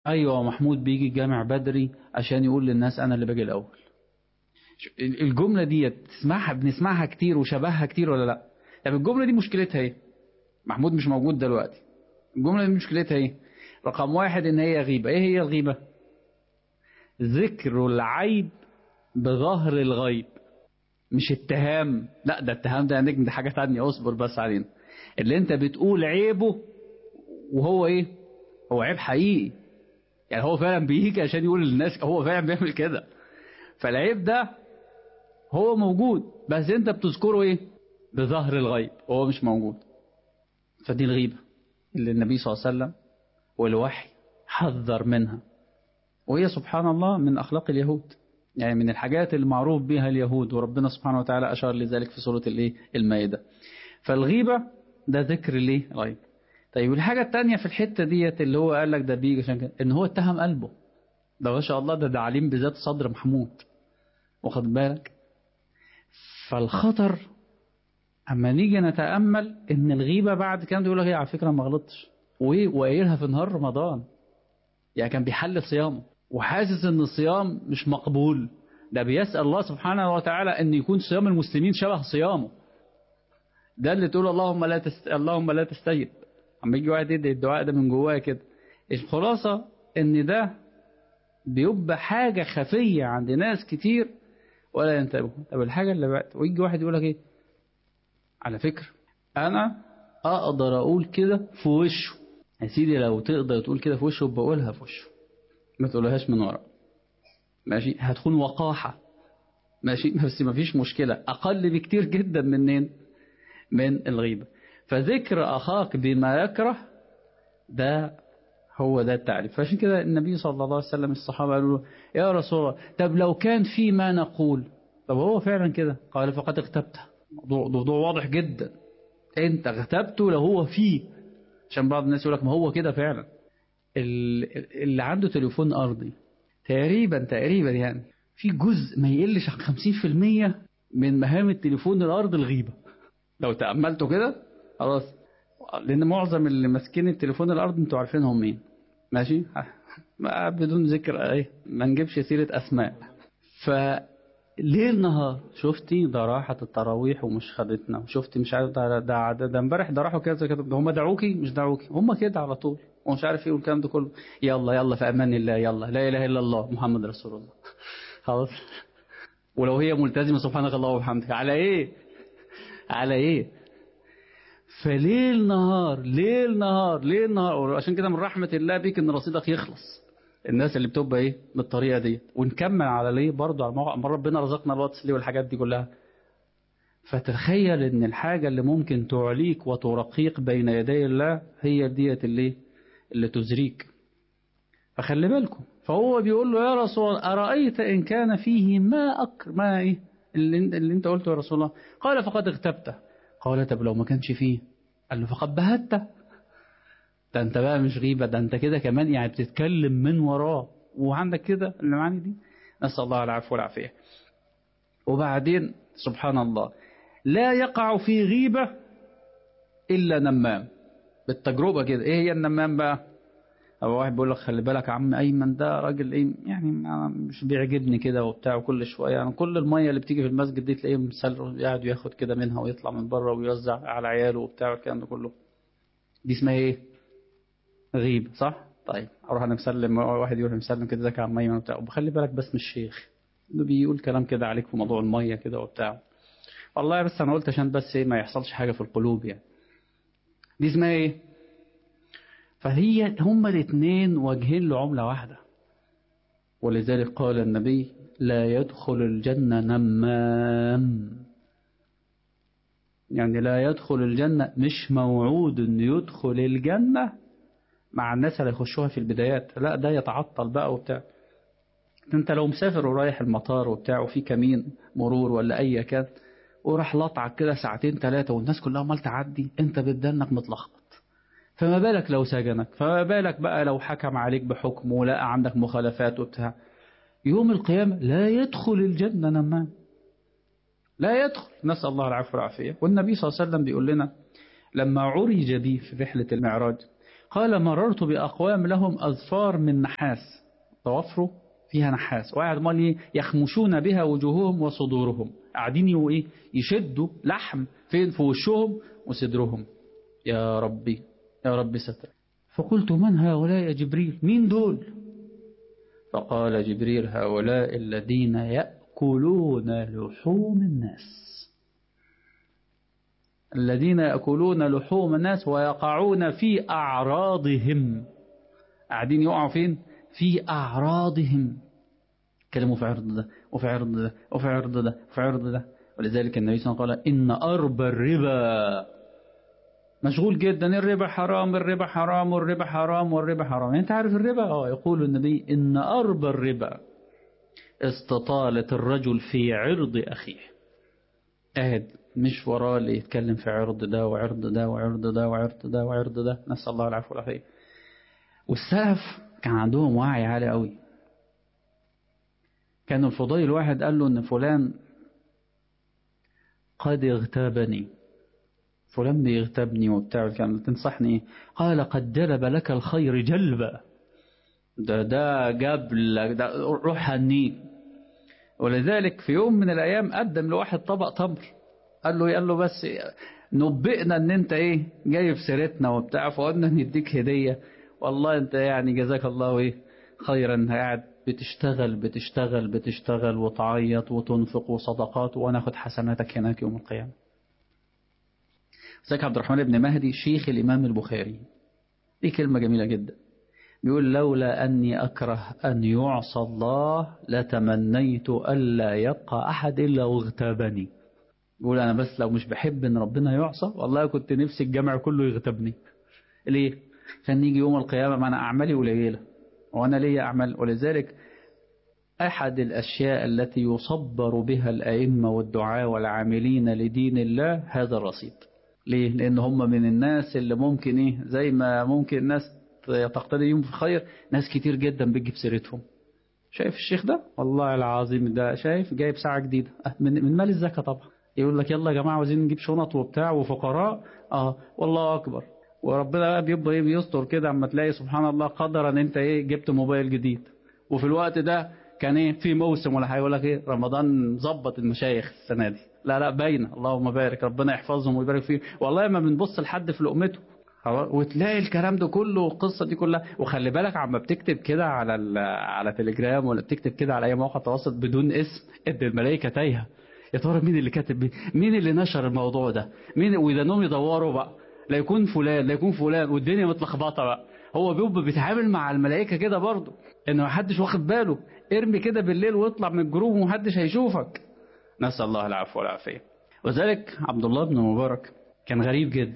ايوه محمود بيجي الجامع بدري عشان يقول للناس انا اللي باجي الاول الجمله دي تسمعها بنسمعها كتير وشبهها كتير ولا لا طب الجمله دي مشكلتها ايه محمود مش موجود دلوقتي الجمله دي مشكلتها ايه رقم واحد ان هي غيبه ايه هي الغيبه ذكر العيب بظهر الغيب مش اتهام لا ده اتهام ده يا نجم ده حاجه تانية اصبر بس علينا اللي انت بتقول عيبه وهو ايه هو عيب حقيقي يعني هو فعلا بيجي عشان يقول للناس هو فعلا بيعمل كده فالعيب ده هو موجود بس انت بتذكره ايه بظهر الغيب وهو مش موجود فدي الغيبة اللي النبي صلى الله عليه وسلم والوحي حذر منها وهي سبحان الله من أخلاق اليهود يعني من الحاجات اللي معروف بها اليهود وربنا سبحانه وتعالى أشار لذلك في سورة الايه المائدة فالغيبة ده ذكر الايه الغيب طيب الحاجة التانية في الحتة ديت اللي هو قال لك ده بيجي عشان كده ان هو اتهم قلبه ده ما شاء الله ده ده عليم بذات صدر محمود واخد بالك فالخطر اما نيجي نتامل ان الغيبه بعد كده يقول لك ايه على فكره ما غلطتش وايه وقايلها في نهار رمضان يعني كان بيحل صيامه وحاسس ان الصيام مش مقبول ده بيسال الله سبحانه وتعالى ان يكون صيام المسلمين شبه صيامه ده اللي تقول اللهم لا تست... اللهم لا تستجب اما يجي واحد يدعي الدعاء ده من جواه كده الخلاصه ان ده بيبقى حاجه خفيه عند ناس كتير ولا ينتبهوا طب الحاجه اللي بعد ويجي واحد يقول لك ايه على فكرة أنا أقدر أقول كده في وشه يا سيدي لو تقدر تقول كده في وشه بقولها في وشه ما تقولهاش من ورا ماشي هتكون وقاحة ماشي بس ما فيش مشكلة أقل بكتير جدا منين من الغيبة فذكر أخاك بما يكره ده هو ده التعريف فعشان كده النبي صلى الله عليه وسلم الصحابة قالوا له يا رسول الله طب لو كان في ما نقول طب هو فعلا كده قال فقد اغتبته موضوع موضوع واضح جدا انت اغتبته لو هو فيه عشان بعض الناس يقول لك ما هو كده فعلا اللي عنده تليفون ارضي تقريبا تقريبا يعني في جزء ما يقلش عن 50% من مهام التليفون الارضي الغيبه لو تاملتوا كده خلاص لان معظم اللي ماسكين التليفون الارضي انتوا عارفينهم مين ماشي بدون ذكر ايه ما نجيبش سيره اسماء ف ليل نهار شفتي ده راحت التراويح ومش خدتنا وشفتي مش عارف ده ده ده, ده امبارح ده راحوا كذا كده ده هم دعوكي مش دعوكي هم كده على طول ومش عارف ايه والكلام ده كله يلا يلا في امان الله يلا لا اله الا الله محمد رسول الله خلاص ولو هي ملتزمه سبحانك الله وبحمدك على ايه على ايه فليل نهار ليل نهار ليل نهار عشان كده من رحمه الله بيك ان رصيدك يخلص الناس اللي بتبقى ايه بالطريقه دي ونكمل على ليه برضه على ما ربنا رزقنا الواتس ليه والحاجات دي كلها فتخيل ان الحاجه اللي ممكن تعليك وترقيك بين يدي الله هي ديت اللي اللي تزريك فخلي بالكم فهو بيقول له يا رسول الله ارايت ان كان فيه ما أكر ما ايه اللي, اللي انت قلته يا رسول الله قال فقد اغتبته قال طب لو ما كانش فيه قال له فقد بهته ده انت بقى مش غيبة ده انت كده كمان يعني بتتكلم من وراه وعندك كده المعاني دي نسأل الله العفو والعافية وبعدين سبحان الله لا يقع في غيبة إلا نمام بالتجربة كده إيه هي النمام بقى أو واحد بيقول لك خلي بالك يا عم أيمن ده راجل إيه يعني مش بيعجبني كده وبتاع وكل شوية يعني كل المية اللي بتيجي في المسجد دي تلاقيه مسل قاعد ياخد كده منها ويطلع من بره ويوزع على عياله وبتاع والكلام ده كله دي اسمها إيه؟ غيب صح طيب اروح انا مسلم واحد يقول مسلم كده ذاك عن ميه وبتاع وخلي بالك بس من الشيخ انه بيقول كلام كده عليك في موضوع الميه كده وبتاع والله بس انا قلت عشان بس ايه ما يحصلش حاجه في القلوب يعني دي اسمها ايه فهي هما الاثنين وجهين لعمله واحده ولذلك قال النبي لا يدخل الجنه نمام يعني لا يدخل الجنة مش موعود انه يدخل الجنة مع الناس اللي يخشوها في البدايات لا ده يتعطل بقى وبتاع انت لو مسافر ورايح المطار وبتاع وفي كمين مرور ولا اي كان وراح لطعك كده ساعتين ثلاثة والناس كلها عمال تعدي انت بدنك متلخبط فما بالك لو سجنك فما بالك بقى لو حكم عليك بحكم ولقى عندك مخالفات وبتاع يوم القيامة لا يدخل الجنة نمام لا يدخل نسأل الله العفو والعافية والنبي صلى الله عليه وسلم بيقول لنا لما عرج بي في رحلة المعراج قال مررت بأقوام لهم أظفار من نحاس ضوافره فيها نحاس وقاعد مال يخمشون بها وجوههم وصدورهم قاعدين ايه يشدوا لحم فين في وشهم وصدرهم يا ربي يا ربي ستر فقلت من هؤلاء يا جبريل مين دول فقال جبريل هؤلاء الذين يأكلون لحوم الناس الذين يأكلون لحوم الناس ويقعون في أعراضهم قاعدين يقعوا فين في أعراضهم كلموا في عرض ده وفي عرض ده وفي عرض ده وفي عرض ده ولذلك النبي صلى الله عليه وسلم قال إن أربى الربا مشغول جدا الربا حرام الربا حرام والربا حرام والربا حرام يعني انت عارف الربا اه يقول النبي إن أربى الربا استطالة الرجل في عرض أخيه قاعد مش وراه اللي يتكلم في عرض ده وعرض ده وعرض ده وعرض ده وعرض ده نسأل الله العفو والعافية والسلف كان عندهم وعي عالي قوي كان الفضيل واحد قال له ان فلان قد اغتابني فلان بيغتابني وبتاع الكلام تنصحني قال قد جلب لك الخير جلبا ده ده جاب لك ده روح هنيه ولذلك في يوم من الايام قدم لواحد طبق تمر قال له قال له بس نبئنا ان انت ايه جاي في سيرتنا وبتاع فقلنا نديك هديه والله انت يعني جزاك الله ايه خيرا قاعد بتشتغل بتشتغل بتشتغل وتعيط وتنفق وصدقات وناخد حسناتك هناك يوم القيامة زيك عبد الرحمن بن مهدي شيخ الإمام البخاري دي كلمة جميلة جدا بيقول لولا أني أكره أن يعصى الله لتمنيت ألا يبقى أحد إلا واغتابني بيقول أنا بس لو مش بحب أن ربنا يعصى والله كنت نفسي الجمع كله يغتابني ليه؟ عشان يجي يوم القيامة معنا أعمالي قليلة وأنا لي أعمل ولذلك أحد الأشياء التي يصبر بها الأئمة والدعاء والعاملين لدين الله هذا الرصيد ليه؟ لأن هم من الناس اللي ممكن إيه زي ما ممكن الناس تقتدي يوم في خير ناس كتير جدا بتجيب سيرتهم شايف الشيخ ده والله العظيم ده شايف جايب ساعة جديدة من, من مال الزكاة طبعا يقول لك يلا يا جماعة عاوزين نجيب شنط وبتاع وفقراء اه والله أكبر وربنا بقى بيبقى ايه بيستر كده اما تلاقي سبحان الله قدر ان انت ايه جبت موبايل جديد وفي الوقت ده كان ايه في موسم ولا حاجه يقول لك ايه رمضان ظبط المشايخ السنه دي لا لا باينه اللهم بارك ربنا يحفظهم ويبارك فيهم والله ما بنبص لحد في لقمته وتلاقي الكلام ده كله والقصه دي كلها وخلي بالك عما بتكتب كده على على تليجرام ولا بتكتب كده على اي موقع تواصل بدون اسم ادي الملائكه تايهه يا ترى مين اللي كاتب مين اللي نشر الموضوع ده مين واذا انهم يدوروا بقى لا يكون فلان لا يكون فلان والدنيا متلخبطه بقى هو بيبقى بيتعامل مع الملائكه كده برضه ان ما حدش واخد باله ارمي كده بالليل واطلع من الجروب ومحدش هيشوفك نسال الله العفو والعافيه وذلك عبد الله بن مبارك كان غريب جدا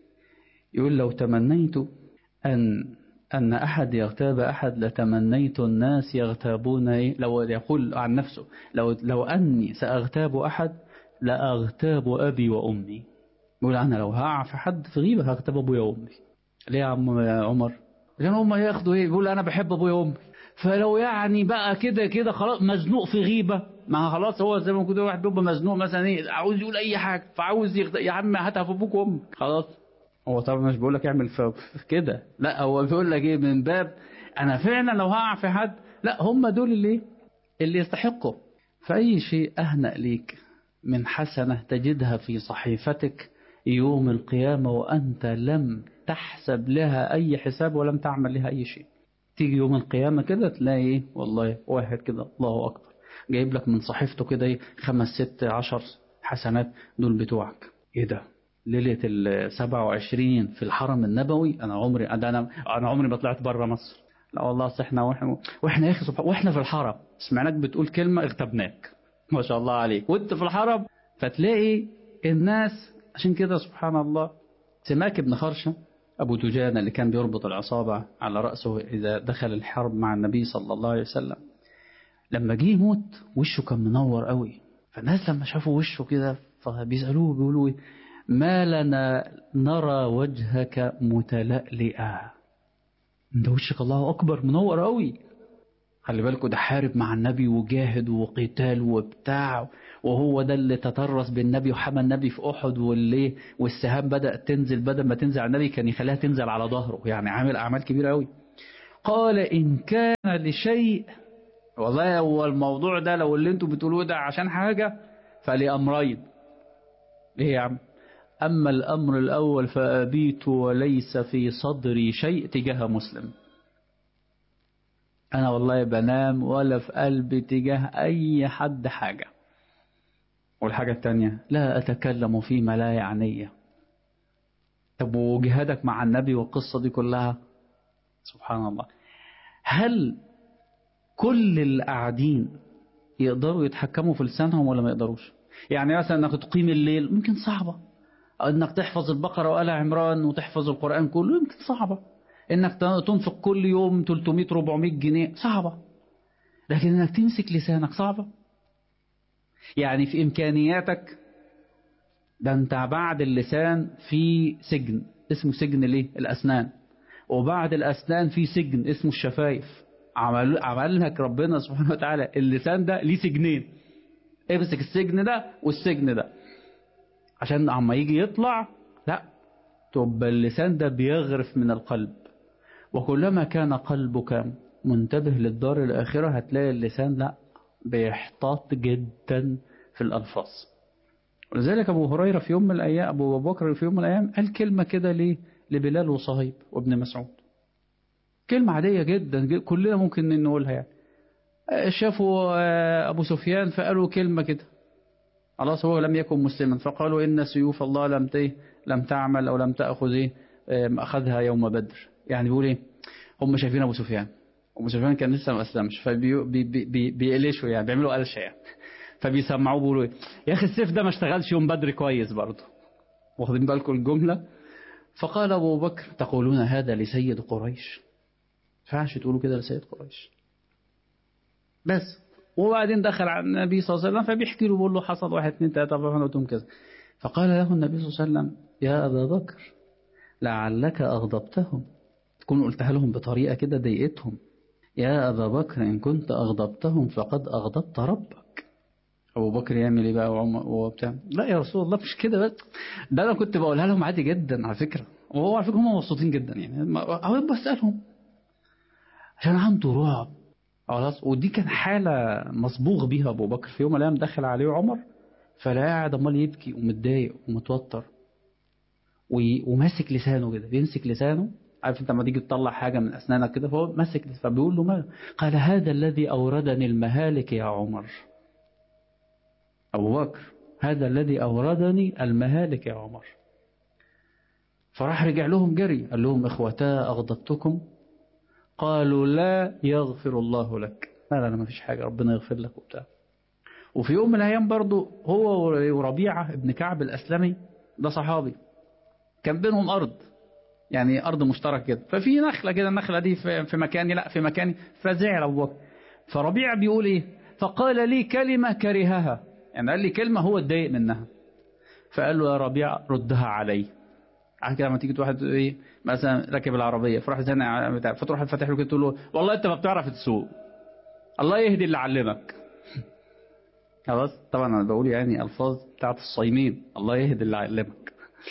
يقول لو تمنيت ان ان احد يغتاب احد لتمنيت الناس يغتابون إيه؟ لو يقول عن نفسه لو لو اني ساغتاب احد لاغتاب ابي وامي يقول أنا لو هقع في حد في غيبة هكتب أبويا وأمي ليه يا عم يا عمر عشان هم ياخدوا إيه يقول أنا بحب أبويا وأمي فلو يعني بقى كده كده خلاص مزنوق في غيبة ما خلاص هو زي ما كده واحد بيبقى مزنوق مثلا ايه عاوز يقول اي حاجه فعاوز يخد... يا عم هاتها في ابوك وامك خلاص هو طبعا مش بيقول لك اعمل في كده لا هو بيقول لك ايه من باب انا فعلا لو هقع في حد لا هم دول اللي اللي يستحقوا فاي شيء اهنأ ليك من حسنه تجدها في صحيفتك يوم القيامة وأنت لم تحسب لها أي حساب ولم تعمل لها أي شيء تيجي يوم القيامة كده تلاقي والله واحد كده الله أكبر جايب لك من صحيفته كده ايه خمس ست عشر حسنات دول بتوعك ايه ده ليلة ال 27 في الحرم النبوي انا عمري انا انا عمري ما طلعت بره مصر لا والله اصل احنا واحنا واحنا يا اخي سبحان واحنا في الحرم سمعناك بتقول كلمة اغتبناك ما شاء الله عليك وانت في الحرم فتلاقي الناس عشان كده سبحان الله سماك بن خرشة أبو دجانة اللي كان بيربط العصابة على رأسه إذا دخل الحرب مع النبي صلى الله عليه وسلم لما جه يموت وشه كان منور قوي فالناس لما شافوا وشه كده فبيسألوه بيقولوا ما لنا نرى وجهك متلألئا ده وشك الله أكبر منور قوي خلي بالكوا ده حارب مع النبي وجاهد وقتال وبتاع وهو ده اللي تطرس بالنبي وحمى النبي في احد واللي والسهام بدات تنزل بدل ما تنزل على النبي كان يخليها تنزل على ظهره يعني عامل اعمال كبيره قوي قال ان كان لشيء والله هو الموضوع ده لو اللي انتوا بتقولوه ده عشان حاجه فلامرين ايه يا عم اما الامر الاول فابيت وليس في صدري شيء تجاه مسلم أنا والله بنام ولا في قلبي تجاه أي حد حاجة والحاجة التانية لا أتكلم فيما لا يعنيه طب وجهادك مع النبي والقصة دي كلها سبحان الله هل كل اللي قاعدين يقدروا يتحكموا في لسانهم ولا ما يقدروش يعني مثلا انك تقيم الليل ممكن صعبة انك تحفظ البقرة وآل عمران وتحفظ القرآن كله يمكن صعبة انك تنفق كل يوم 300 400 جنيه صعبة لكن انك تمسك لسانك صعبة يعني في امكانياتك ده انت بعد اللسان في سجن اسمه سجن ليه الاسنان وبعد الاسنان في سجن اسمه الشفايف عمل عمل لك ربنا سبحانه وتعالى اللسان ده ليه سجنين امسك السجن ده والسجن ده عشان عما يجي يطلع لا تبقى اللسان ده بيغرف من القلب وكلما كان قلبك منتبه للدار الآخرة هتلاقي اللسان لا بيحتاط جدا في الألفاظ ولذلك أبو هريرة في يوم من الأيام أبو بكر في يوم من الأيام قال كلمة كده ليه لبلال وصهيب وابن مسعود كلمة عادية جدا, جدا كلنا ممكن نقولها يعني شافوا أبو سفيان فقالوا كلمة كده خلاص هو لم يكن مسلما فقالوا إن سيوف الله لم لم تعمل أو لم تأخذ إيه أخذها يوم بدر يعني بيقول ايه هم شايفين ابو سفيان ابو سفيان كان لسه ما اسلمش فبيقلشوا يعني بيعملوا قلشه يعني فبيسمعوه بيقولوا ايه يا اخي السيف ده ما اشتغلش يوم بدر كويس برضه واخدين بالكم الجمله فقال ابو بكر تقولون هذا لسيد قريش ينفعش تقولوا كده لسيد قريش بس وبعدين دخل على النبي صلى الله عليه وسلم فبيحكي له بيقول له حصل واحد اثنين ثلاثه فانا قلت لهم كذا فقال له النبي صلى الله عليه وسلم يا ابا بكر لعلك اغضبتهم تكون قلتها لهم بطريقة كده ضايقتهم يا أبا بكر إن كنت أغضبتهم فقد أغضبت ربك أبو بكر يعمل إيه بقى وعمر وبتاع لا يا رسول الله مش كده بس ده أنا كنت بقولها لهم عادي جدا على فكرة وهو على فكرة هم مبسوطين جدا يعني أو بسألهم عشان عنده رعب خلاص ودي كان حالة مصبوغ بيها أبو بكر في يوم من الأيام دخل عليه عمر فلا قاعد أمال يبكي ومتضايق ومتوتر وماسك لسانه كده بيمسك لسانه عارف انت لما تيجي تطلع حاجه من اسنانك كده فهو ماسك فبيقول له ما قال هذا الذي اوردني المهالك يا عمر ابو بكر هذا الذي اوردني المهالك يا عمر فراح رجع لهم جري قال لهم اخوتا اغضبتكم قالوا لا يغفر الله لك لا لا لا ما فيش حاجه ربنا يغفر لك وبتاع وفي يوم من الايام برضه هو وربيعه ابن كعب الاسلمي ده صحابي كان بينهم ارض يعني أرض مشترك كده ففي نخلة كده النخلة دي في مكاني لا في مكاني فزعل أبو بكر فربيع بيقول إيه فقال لي كلمة كرهها يعني قال لي كلمة هو اتضايق منها فقال له يا ربيع ردها علي عارف كده لما تيجي واحد ايه مثلا راكب العربيه فراح زنق بتاع فتروح فاتح له كده تقول له والله انت ما بتعرف تسوق الله يهدي اللي علمك خلاص طبعا انا بقول يعني الفاظ بتاعت الصايمين الله يهدي اللي علمك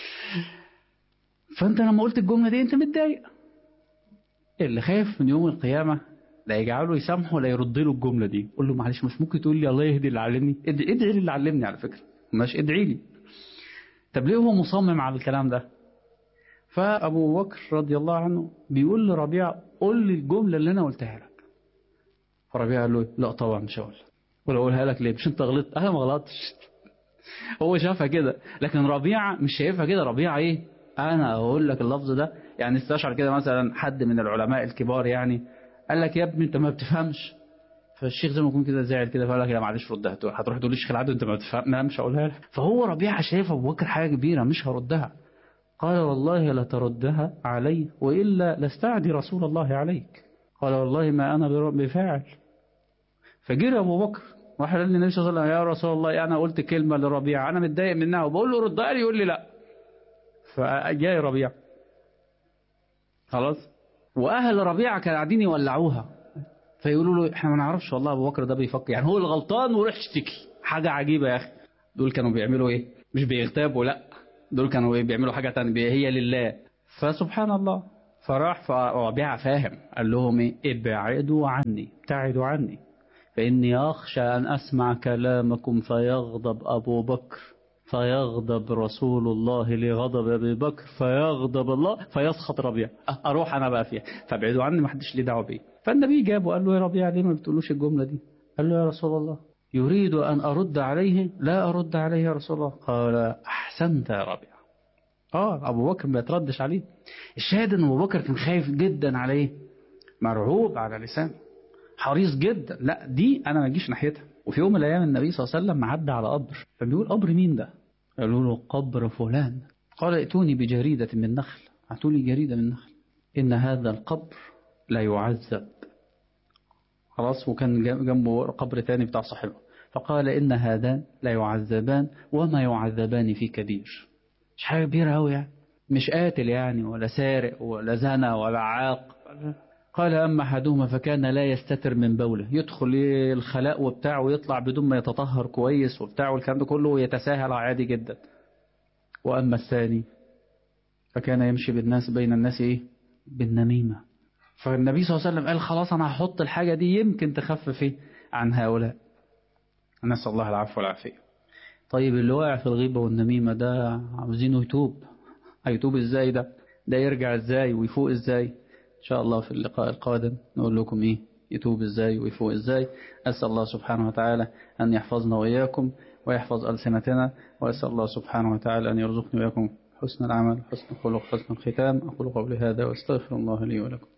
فانت لما قلت الجمله دي انت متضايق اللي خايف من يوم القيامه لا يجعله يسامحه ولا يرد له الجمله دي قول له معلش مش ممكن تقول لي الله يهدي اللي علمني ادعي ادعي لي اللي علمني على فكره مش ادعي لي طب ليه هو مصمم على الكلام ده فابو بكر رضي الله عنه بيقول لربيع قول لي الجمله اللي انا قلتها لك فربيع قال له لا طبعا مش هقول ولا اقولها لك ليه مش انت غلطت انا ما غلطتش هو شافها كده لكن ربيعه مش شايفها كده ربيعه ايه انا اقول لك اللفظ ده يعني استشعر كده مثلا حد من العلماء الكبار يعني قال لك يا ابني انت ما بتفهمش فالشيخ زي ما يكون كده زعل كده فقال لك لا معلش ردها هتروح تقول للشيخ العدو انت ما بتفهم لا مش هقولها لك فهو ربيعه شايف ابو بكر حاجه كبيره مش هردها قال والله لتردها علي والا لاستعدي رسول الله عليك قال والله ما انا بفاعل فجري ابو بكر راح قال للنبي صلى الله عليه وسلم يا رسول الله انا قلت كلمه لربيعه انا متضايق منها وبقول له ردها لي يقول لي لا فجاي ربيع خلاص واهل ربيعه كانوا قاعدين يولعوها فيقولوا له احنا ما نعرفش والله ابو بكر ده بيفكر يعني هو الغلطان وروح اشتكي حاجه عجيبه يا اخي دول كانوا بيعملوا ايه مش بيغتابوا لا دول كانوا ايه بيعملوا حاجه ثانيه هي لله فسبحان الله فراح فربيعه فاهم قال لهم ايه ابعدوا عني ابتعدوا عني فاني اخشى ان اسمع كلامكم فيغضب ابو بكر فيغضب رسول الله لغضب ابي بكر فيغضب الله فيسخط ربيع اروح انا بقى فيها فابعدوا عني ما حدش ليه دعوه بيه فالنبي جابه قال له يا ربيع ليه ما بتقولوش الجمله دي قال له يا رسول الله يريد ان ارد عليه لا ارد عليه يا رسول الله قال احسنت يا ربيع اه ابو بكر ما يتردش عليه الشاهد ان ابو بكر كان خايف جدا عليه مرعوب على لسانه حريص جدا لا دي انا ما اجيش ناحيتها وفي يوم من الايام النبي صلى الله عليه وسلم عدى على قبر فبيقول قبر مين ده قالوا له قبر فلان قال ائتوني بجريدة من نخل اعطوا لي جريدة من نخل إن هذا القبر لا يعذب خلاص وكان جنبه قبر ثاني بتاع صاحبه فقال إن هذان لا يعذبان وما يعذبان في كبير مش حاجة كبيرة أوي يعني مش قاتل يعني ولا سارق ولا زنى ولا عاق قال أما أحدهما فكان لا يستتر من بوله يدخل الخلاء وبتاعه ويطلع بدون ما يتطهر كويس وبتاعه والكلام ده كله ويتساهل عادي جدا وأما الثاني فكان يمشي بالناس بين الناس إيه بالنميمة فالنبي صلى الله عليه وسلم قال خلاص أنا هحط الحاجة دي يمكن تخفف إيه عن هؤلاء نسأل الله العفو والعافية طيب اللي واقع في الغيبة والنميمة ده عاوزينه يتوب هيتوب ازاي ده ده يرجع ازاي ويفوق ازاي إن شاء الله في اللقاء القادم نقول لكم إيه يتوب إزاي ويفوق إزاي أسأل الله سبحانه وتعالى أن يحفظنا وإياكم ويحفظ ألسنتنا وأسأل الله سبحانه وتعالى أن يرزقني وإياكم حسن العمل حسن الخلق حسن الختام أقول قولي هذا وأستغفر الله لي ولكم